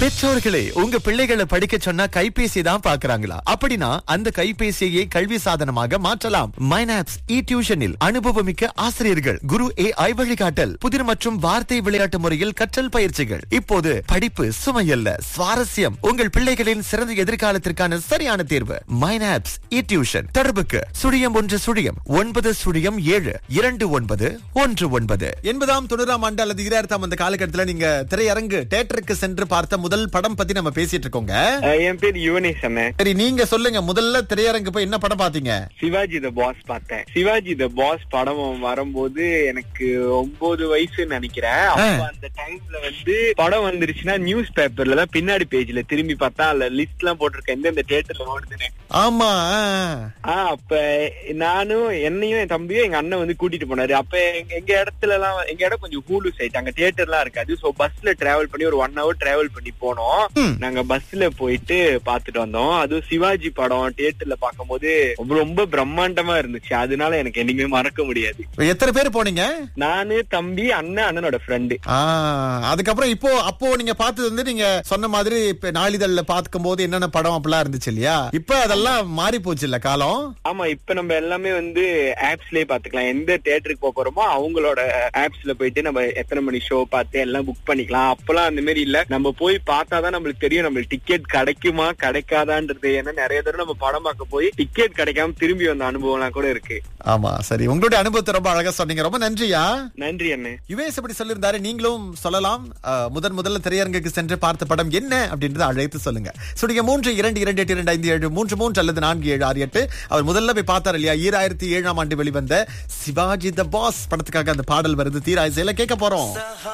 பெற்றோர்களே உங்க பிள்ளைகளை படிக்க சொன்னா கைபேசி தான் பாக்குறாங்களா அப்படின்னா அந்த கைபேசியை கல்வி சாதனமாக மாற்றலாம் மைனாப்ஸ் இ டியூஷனில் அனுபவமிக்க ஆசிரியர்கள் குரு ஏ ஐ வழிகாட்டல் புதிர் மற்றும் வார்த்தை விளையாட்டு முறையில் கற்றல் பயிற்சிகள் இப்போது படிப்பு சுமையல்ல சுவாரஸ்யம் உங்கள் பிள்ளைகளின் சிறந்த எதிர்காலத்திற்கான சரியான தேர்வு மைனாப்ஸ் இ டியூஷன் தொடர்புக்கு சுழியம் ஒன்று சுழியம் ஒன்பது சுழியம் ஏழு இரண்டு ஒன்பது ஒன்று ஒன்பது எண்பதாம் தொண்ணூறாம் ஆண்டு அல்லது ஈராயிரத்தாம் அந்த காலகட்டத்தில் நீங்க திரையரங்கு தேட்டருக்கு சென்று பார்த்த முதல் படம் பத்தி நம்ம பேசிட்டு இருக்கோங்க அஹ் என் பேர் யுவனேஷ் அண்ணன் சரி நீங்க சொல்லுங்க முதல்ல திரையரங்கு போய் என்ன படம் பாத்தீங்க சிவாஜி த பாஸ் பார்த்தேன் சிவாஜி த பாஸ் படம் வரும்போது எனக்கு ஒன்பது வயசுன்னு நினைக்கிறேன் அப்ப அந்த டைம்ல வந்து படம் வந்துருச்சுன்னா நியூஸ் பேப்பர்ல தான் பின்னாடி பேஜ்ல திரும்பி பார்த்தா அதுல லிஸ்ட் எல்லாம் போட்டிருக்கேன் எந்தெந்த தியேட்டர்ல ஓடுதுன்னு ஆமா ஆஹ் அப்ப நானும் என்னையும் என் தம்பியும் எங்க அண்ணன் வந்து கூட்டிட்டு போனாரு அப்ப எங்க- எங்க இடத்துல எல்லாம் எங்க இடம் கொஞ்சம் ஹூலு சைட் அங்க தியேட்டர் எல்லாம் இருக்காது சோ பஸ்ல டிராவல் பண்ணி ஒரு ஒன் ஹவர் டிராவல் பண்ணி போனோம் ம். நாங்க பஸ்ல போயிட்டு பாத்துட்டு வந்தோம் அதுவும் சிவாஜி படம் தியேட்டர்ல பாக்கும்போது ரொம்ப ரொம்ப பிரம்மாண்டமா இருந்துச்சு அதனால எனக்கு என்னைக்குமே மறக்க முடியாது எத்தனை பேர் போனீங்க நானு தம்பி அண்ணன் அண்ணனோட ஃப்ரெண்டு ஆ, அதுக்கப்புறம் இப்போ அப்போ நீங்க பார்த்தது வந்து நீங்க சொன்ன மாதிரி இப்ப நாளிதழ்ல பார்க்கும் போது என்னென்ன படம் அப்படிலாம் இருந்துச்சு இல்லையா இப்ப அதெல்லாம் மாறி போச்சு இல்ல காலம் ஆமா இப்ப நம்ம எல்லாமே வந்து ஆப்ஸ்லயே பாத்துக்கலாம் எந்த தியேட்டருக்கு போக போறோமோ அவங்களோட ஆப்ஸ்ல போயிட்டு நம்ம எத்தனை மணி ஷோ பார்த்து எல்லாம் புக் பண்ணிக்கலாம் அப்பெல்லாம் அந்த மாதிரி இல்ல நம்ம போய் பார்த்தாதான் நம்மளுக்கு தெரியும் நம்மளுக்கு டிக்கெட் கிடைக்குமா கிடைக்காதான்றது ஏன்னா நிறைய தடவை நம்ம படம் பார்க்க போய் டிக்கெட் கிடைக்காம திரும்பி வந்த அனுபவம்லாம் கூட இருக்கு ஆமா சரி உங்களுடைய அனுபவத்தை ரொம்ப அழகா சொன்னீங்க ரொம்ப நன்றியா நன்றி அண்ணே யுவேஸ் எப்படி சொல்லியிருந்தாரு நீங்களும் சொல்லலாம் அஹ், முதன் முதல்ல திரையரங்குக்கு சென்று பார்த்த படம் என்ன அப்படின்றத அழைத்து சொல்லுங்க சுடிய மூன்று இரண்டு இரண்டு எட்டு இரண்டு ஐந்து ஏழு மூன்று மூன்று அல்லது நான்கு ஏழு ஆறு எட்டு அவர் முதல்ல போய் பார்த்தார் இல்லையா ஈராயிரத்தி ஏழாம் ஆண்டு வெளிவந்த சிவாஜி த பாஸ் படத்துக்காக அந்த பாடல் வருது தீராய்சையில கேட்க போறோம்